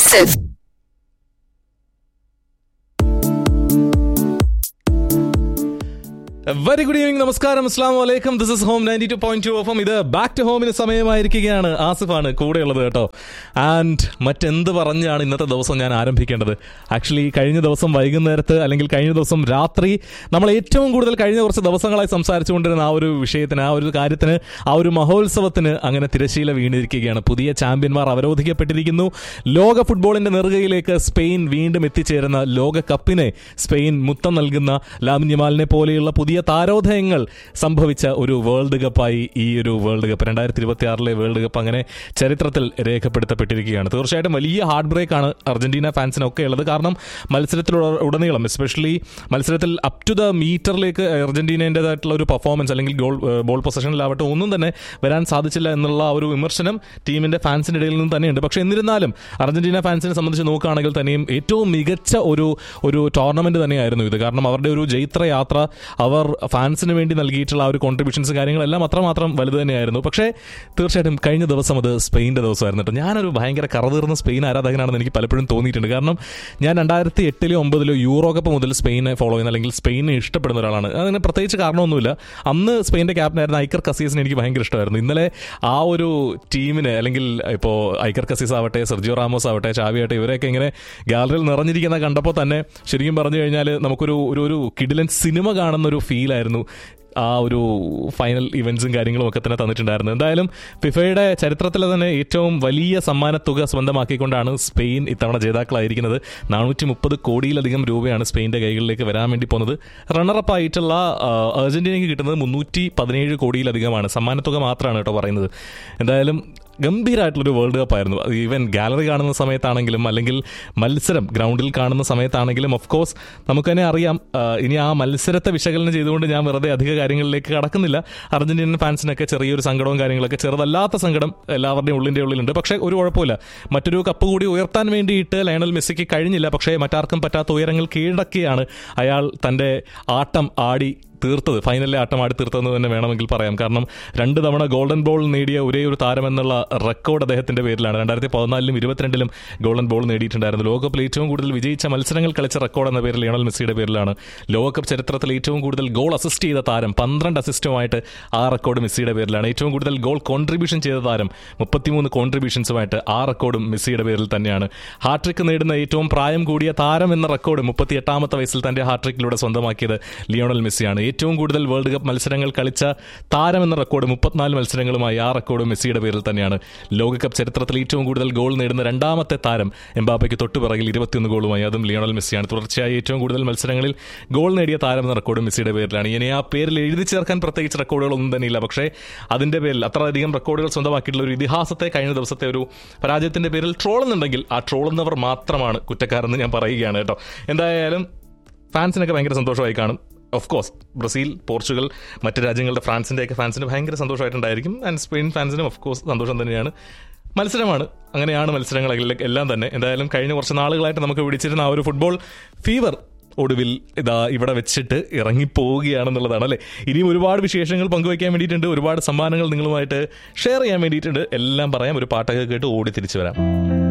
exclusive. Very good evening നമസ്കാരം അസ്ലാം വലൈക്കും this is home ninety two point two ഓഫം ഇത് ബാക്ക് ടു ഹോമിന് സമയമായിരിക്കുകയാണ് ആസിഫാണ് കൂടെയുള്ളത് കേട്ടോ ആൻഡ് മറ്റെന്ത് പറഞ്ഞാണ് ഇന്നത്തെ ദിവസം ഞാൻ ആരംഭിക്കേണ്ടത് ആക്ച്വലി കഴിഞ്ഞ ദിവസം വൈകുന്നേരത്ത് അല്ലെങ്കിൽ കഴിഞ്ഞ ദിവസം രാത്രി നമ്മൾ ഏറ്റവും കൂടുതൽ കഴിഞ്ഞ കുറച്ച് ദിവസങ്ങളായി സംസാരിച്ചുകൊണ്ടിരുന്ന ആ ഒരു വിഷയത്തിന് ആ ഒരു കാര്യത്തിന് ആ ഒരു മഹോത്സവത്തിന് അങ്ങനെ തിരശീല വീണിരിക്കുകയാണ് പുതിയ ചാമ്പ്യന്മാർ അവരോധിക്കപ്പെട്ടിരിക്കുന്നു ലോക ഫുട്ബോളിന്റെ നെറുകയിലേക്ക് സ്പെയിൻ വീണ്ടും എത്തിച്ചേരുന്ന ലോകകപ്പിനെ സ്പെയിൻ മുത്തം നൽകുന്ന ലാമിന്യമാലിനെ പോലെയുള്ള പുതിയ താരോദയങ്ങൾ സംഭവിച്ച ഒരു വേൾഡ് കപ്പായി ഈ ഒരു വേൾഡ് കപ്പ് രണ്ടായിരത്തി ഇരുപത്തി ആറിലെ വേൾഡ് കപ്പ് അങ്ങനെ ചരിത്രത്തിൽ രേഖപ്പെടുത്തപ്പെട്ടിരിക്കുകയാണ് തീർച്ചയായിട്ടും വലിയ ഹാർഡ് ബ്രേക്ക് ആണ് അർജന്റീന ഫാൻസിനൊക്കെ ഉള്ളത് കാരണം മത്സരത്തിലുള്ള ഉടനീളം എസ്പെഷ്യലി മത്സരത്തിൽ അപ് ടു ദ മീറ്ററിലേക്ക് അർജന്റീനേൻ്റെതായിട്ടുള്ള ഒരു പെർഫോമൻസ് അല്ലെങ്കിൽ ഗോൾ ബോൾ പൊസിഷനിലാവട്ടെ ഒന്നും തന്നെ വരാൻ സാധിച്ചില്ല എന്നുള്ള ആ ഒരു വിമർശനം ടീമിന്റെ ഫാൻസിന്റെ ഇടയിൽ നിന്ന് തന്നെയുണ്ട് പക്ഷേ എന്നിരുന്നാലും അർജന്റീന ഫാൻസിനെ സംബന്ധിച്ച് നോക്കുകയാണെങ്കിൽ തന്നെയും ഏറ്റവും മികച്ച ഒരു ഒരു ടോർണമെന്റ് തന്നെയായിരുന്നു ഇത് കാരണം അവരുടെ ഒരു ജൈത്ര യാത്ര അവർ ഫാൻസിന് വേണ്ടി നൽകിയിട്ടുള്ള ആ ഒരു കോൺട്രിബ്യൂഷൻസ് കാര്യങ്ങളെല്ലാം അത്രമാത്രം വലുത് തന്നെയായിരുന്നു പക്ഷേ തീർച്ചയായിട്ടും കഴിഞ്ഞ ദിവസം അത് സ്പെയിൻ്റെ ദിവസമായിരുന്നു കേട്ടോ ഞാനൊരു ഭയങ്കര കറതീർന്ന സ്പെയിൻ ആരാധകനാണെന്ന് എനിക്ക് പലപ്പോഴും തോന്നിയിട്ടുണ്ട് കാരണം ഞാൻ രണ്ടായിരത്തി എട്ടിലോ ഒമ്പതിലോ യൂറോ കപ്പ് മുതൽ സ്പെയിനെ ഫോളോ ചെയ്യുന്ന അല്ലെങ്കിൽ സ്പെയിനെ ഇഷ്ടപ്പെടുന്ന ഒരാളാണ് അതിന് പ്രത്യേകിച്ച് കാരണമൊന്നുമില്ല അന്ന് സ്പെയിൻ്റെ ക്യാപ്റ്റനായിരുന്ന ഐക്കർ കസീസിനെ എനിക്ക് ഭയങ്കര ഇഷ്ടമായിരുന്നു ഇന്നലെ ആ ഒരു ടീമിന് അല്ലെങ്കിൽ ഇപ്പോൾ ഐക്കർ കസീസ് ആവട്ടെ സെർജിയോ റാമോസ് ആവട്ടെ ചാവി ആവട്ടെ ഇവരെയൊക്കെ ഇങ്ങനെ ഗാലറിയിൽ നിറഞ്ഞിരിക്കുന്ന കണ്ടപ്പോൾ തന്നെ ശരിക്കും പറഞ്ഞു കഴിഞ്ഞാൽ നമുക്കൊരു ഒരു ഒരു കിഡിലൻ സിനിമ കാണുന്ന ഒരു ഫീലായിരുന്നു ആ ഒരു ഫൈനൽ ഇവന്റ്സും കാര്യങ്ങളും ഒക്കെ തന്നെ തന്നിട്ടുണ്ടായിരുന്നു എന്തായാലും ഫിഫയുടെ ചരിത്രത്തിലെ തന്നെ ഏറ്റവും വലിയ സമ്മാനത്തുക സ്വന്തമാക്കിക്കൊണ്ടാണ് സ്പെയിൻ ഇത്തവണ ജേതാക്കളായിരിക്കുന്നത് നാനൂറ്റി മുപ്പത് കോടിയിലധികം രൂപയാണ് സ്പെയിൻ്റെ കൈകളിലേക്ക് വരാൻ വേണ്ടി പോകുന്നത് റണ്ണറപ്പ് ആയിട്ടുള്ള ആ, അർജന്റീനയ്ക്ക് കിട്ടുന്നത് മുന്നൂറ്റി പതിനേഴ് കോടിയിലധികമാണ് സമ്മാനത്തുക മാത്രമാണ് കേട്ടോ പറയുന്നത് എന്തായാലും ഗംഭീരമായിട്ടുള്ളൊരു വേൾഡ് കപ്പ് ആയിരുന്നു അത് ഈവൻ ഗാലറി കാണുന്ന സമയത്താണെങ്കിലും അല്ലെങ്കിൽ മത്സരം ഗ്രൗണ്ടിൽ കാണുന്ന സമയത്താണെങ്കിലും ഓഫ് കോഴ്സ് നമുക്ക് തന്നെ അറിയാം ആ, ഇനി ആ മത്സരത്തെ വിശകലനം ചെയ്തുകൊണ്ട് ഞാൻ വെറുതെ അധിക കാര്യങ്ങളിലേക്ക് കടക്കുന്നില്ല അർജന്റീനൻ ഫാൻസിനൊക്കെ ചെറിയൊരു സങ്കടവും കാര്യങ്ങളൊക്കെ ചെറുതല്ലാത്ത സങ്കടം എല്ലാവരുടെയും ഉള്ളിൻ്റെ ഉള്ളിലുണ്ട് പക്ഷേ ഒരു കുഴപ്പമില്ല മറ്റൊരു കപ്പ് കൂടി ഉയർത്താൻ വേണ്ടിയിട്ട് ലയണൽ മെസ്സിക്ക് കഴിഞ്ഞില്ല പക്ഷേ മറ്റാർക്കും പറ്റാത്ത ഉയരങ്ങൾ കീഴടക്കിയാണ് അയാൾ തൻ്റെ ആട്ടം ആടി തീർത്തത് ഫൈനലിലെ ആട്ടം ആടി തീർത്തതെന്ന് തന്നെ വേണമെങ്കിൽ പറയാം കാരണം രണ്ട് തവണ ഗോൾഡൻ ബോൾ നേടിയ ഒരേ ഒരു താരമെന്നുള്ള റെക്കോർഡ് അദ്ദേഹത്തിന്റെ പേരിലാണ് രണ്ടായിരത്തി പതിനാലിലും ഇരുപത്തിരണ്ടിലും ഗോൾഡൻ ബോൾ നേടിയിട്ടുണ്ടായിരുന്നു ലോകകപ്പിൽ ഏറ്റവും കൂടുതൽ വിജയിച്ച മത്സരങ്ങൾ കളിച്ച റെക്കോർഡ് എന്ന പേരിൽ ലിയോണൽ മെസ്സിയുടെ പേരിലാണ് ലോകകപ്പ് ചരിത്രത്തിൽ ഏറ്റവും കൂടുതൽ ഗോൾ അസിസ്റ്റ് ചെയ്ത താരം പന്ത്രണ്ട് അസിസ്റ്റുമായിട്ട് ആ റെക്കോർഡ് മെസ്സിയുടെ പേരിലാണ് ഏറ്റവും കൂടുതൽ ഗോൾ കോൺട്രിബ്യൂഷൻ ചെയ്ത താരം മുപ്പത്തിമൂന്ന് കോൺട്രിബ്യൂഷൻസുമായിട്ട് ആ റെക്കോർഡും മെസ്സിയുടെ പേരിൽ തന്നെയാണ് ഹാട്രിക് നേടുന്ന ഏറ്റവും പ്രായം കൂടിയ താരം എന്ന റെക്കോർഡ് മുപ്പത്തി എട്ടാമത്തെ വയസ്സിൽ തന്റെ ഹാട്രിക്കിലൂടെ സ്വന്തമാക്കിയത് ലിയോണൽ മെസ്സിയാണ് ഏറ്റവും കൂടുതൽ വേൾഡ് കപ്പ് മത്സരങ്ങൾ കളിച്ച താരം എന്ന റെക്കോർഡ് മുപ്പത്തിനാല് മത്സരങ്ങളുമായി ആ റെക്കോർഡ് മെസ്സിയുടെ പേരിൽ തന്നെയാണ് ലോകകപ്പ് ചരിത്രത്തിൽ ഏറ്റവും കൂടുതൽ ഗോൾ നേടുന്ന രണ്ടാമത്തെ താരം എംബാപ്പയ്ക്ക് തൊട്ടുപിറകിൽ ഇരുപത്തിയൊന്ന് ഗോളുമായി അതും ലിയോണൽ മെസ്സിയാണ് തുടർച്ചയായി ഏറ്റവും കൂടുതൽ മത്സരങ്ങളിൽ ഗോൾ നേടിയ താരം എന്ന റെക്കോർഡ് മെസ്സിയുടെ പേരിലാണ് ഇനി ആ പേരിൽ എഴുതി ചേർക്കാൻ പ്രത്യേകിച്ച് റെക്കോർഡുകളൊന്നും തന്നെയില്ല പക്ഷേ അതിന്റെ പേരിൽ അത്രയധികം റെക്കോർഡുകൾ സ്വന്തമാക്കിയിട്ടുള്ള ഒരു ഇതിഹാസത്തെ കഴിഞ്ഞ ദിവസത്തെ ഒരു പരാജയത്തിന്റെ പേരിൽ ട്രോളുന്നുണ്ടെങ്കിൽ ആ ട്രോളുന്നവർ മാത്രമാണ് കുറ്റക്കാരെന്ന് ഞാൻ പറയുകയാണ് കേട്ടോ എന്തായാലും ഫാൻസിനൊക്കെ ഭയങ്കര സന്തോഷമായി കാണും ഓഫ് കോഴ്സ് ബ്രസീൽ പോർച്ചുഗൽ മറ്റ് രാജ്യങ്ങളുടെ ഫ്രാൻസിൻ്റെയൊക്കെ ഫാൻസിന് ഭയങ്കര സന്തോഷമായിട്ടുണ്ടായിരിക്കും ആൻഡ് സ്പെയിൻ ഫാൻസിനും ഓഫ് കോഴ്സ് സന്തോഷം തന്നെയാണ് മത്സരമാണ് അങ്ങനെയാണ് മത്സരങ്ങൾ എല്ലാം- എല്ലാം തന്നെ എന്തായാലും കഴിഞ്ഞ കുറച്ച് നാളുകളായിട്ട് നമുക്ക് പിടിച്ചിരുന്ന ആ ഒരു ഫുട്ബോൾ ഫീവർ ഒടുവിൽ ഇതാ ഇവിടെ വെച്ചിട്ട് ഇറങ്ങിപ്പോവുകയാണെന്നുള്ളതാണ് അല്ലേ ഇനിയും ഒരുപാട് വിശേഷങ്ങൾ പങ്കുവയ്ക്കാൻ വേണ്ടിയിട്ടുണ്ട് ഒരുപാട് സമ്മാനങ്ങൾ നിങ്ങളുമായിട്ട് ഷെയർ ചെയ്യാൻ വേണ്ടിയിട്ടുണ്ട് എല്ലാം പറയാം ഒരു പാട്ടൊക്കെ കേട്ട് ഓടി തിരിച്ചു വരാം